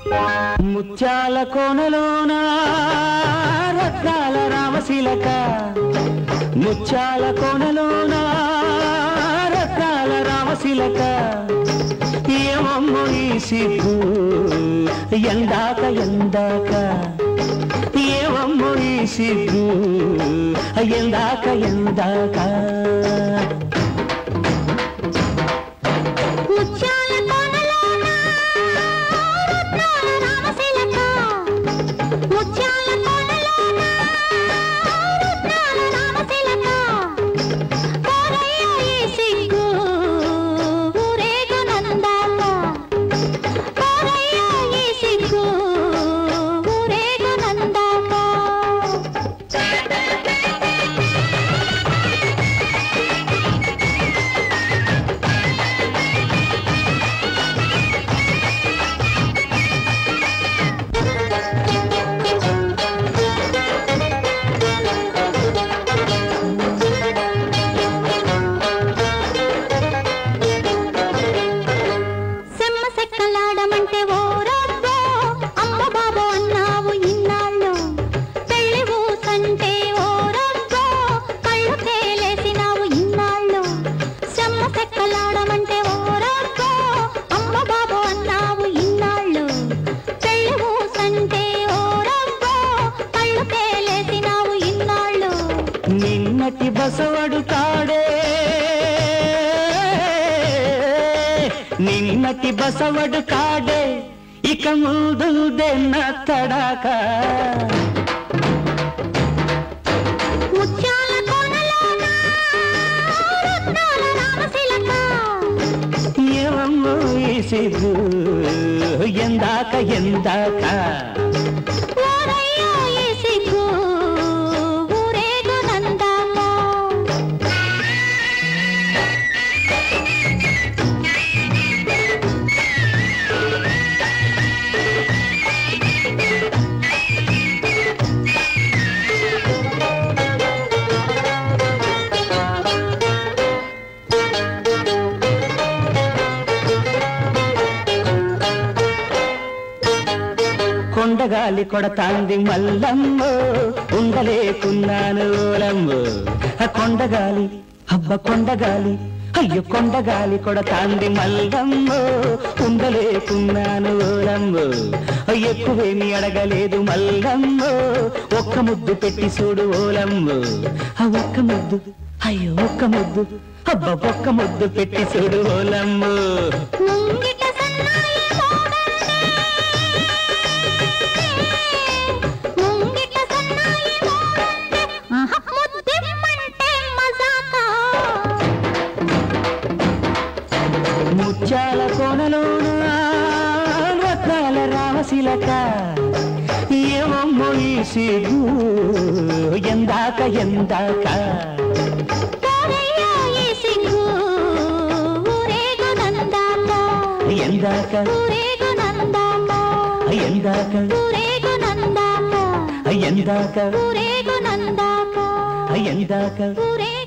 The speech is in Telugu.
ముత్యాల కోనలోన రత్నాల రామశిలక ముత్యాల కోనలోన రత్నాల రామశిలక ఏమమ్మో ఈ సిగ్గు ఎందాక ఎందాక ఏమమ్మో ఈ సిగ్గు ఎందాక ఎందాక ముత్యాల కోనలోన రత్నాల రామశిలక ముత్యాల కోనలోన రత్నాల రామశిలక కోరయ్య ఈ సిగ్గు ఊరేగు నందాక కోరయ్య ఈ సిగ్గు ఊరేగు నందాక సెమ్మ సెక్కలాడమంటే ఓ రబ్బో అమ్మ బాబో అన్నావు ఇన్నాళ్ళు పెళ్లి ఊసంటే ఓ రబ్బో కళ్ళు తేలేసినావు ఇన్నాళ్ళు సెమ్మ సెక్కలాడమంటే ఓ రబ్బో అమ్మ బాబో అన్నావు ఇన్నాళ్ళు పెళ్లి ఊసంటే ఓ రబ్బో కళ్ళు తేలేసినావు ఇన్నాళ్ళు నిన్నటి బసవడు కాడే నిన్నటి బసవడు కాడే ఇక ముందు దెన్న తడాక ముత్యాల కోనలోన రత్నాల రామశిలక ఏమమ్మో ఈ సిగ్గు ఎందాక ఎందాక ఓరయ్యో ఈ సిగ్గు ఊరేగు నందాక కొండగాలి కొడతాంది మల్లమ్మో ఉండలేకున్నాను ఓలమ్మో ఆ కొండగాలి అబ్బ కొండగాలి అయ్యో కొండగాలి కొడతాంది మల్లమ్మో ఉండలేకున్నాను ఓలమ్మో ఎక్కువేమి అడగలేదు మల్లమ్మో ఒక్క ముద్దు పెట్టి చూడు ఓలమ్మో ఆ ఒక్క ముద్దు అయ్యో ఒక్క ముద్దు అబ్బ ఒక్క ముద్దు పెట్టి చూడు ఓలమ్మో ముంగిట సన్నాయి మోగండే ముంగిట సన్నాయి మోగండే ఆహా ముద్దిమ్మంటే మజాకా ముత్యాల కోనలోన రత్నాల రామశిలక ఏమమ్మో ఈ సిగ్గు ఎందాక ఎందాక కోరయ్యో ఈ సిగ్గు ఊరేగు నందాక ఎందాక ఊరేగు నందాక ఎందాక ఊరేగు నందాక ఎందాక ఊరేగు నందాక ఎందాక ఊరేగు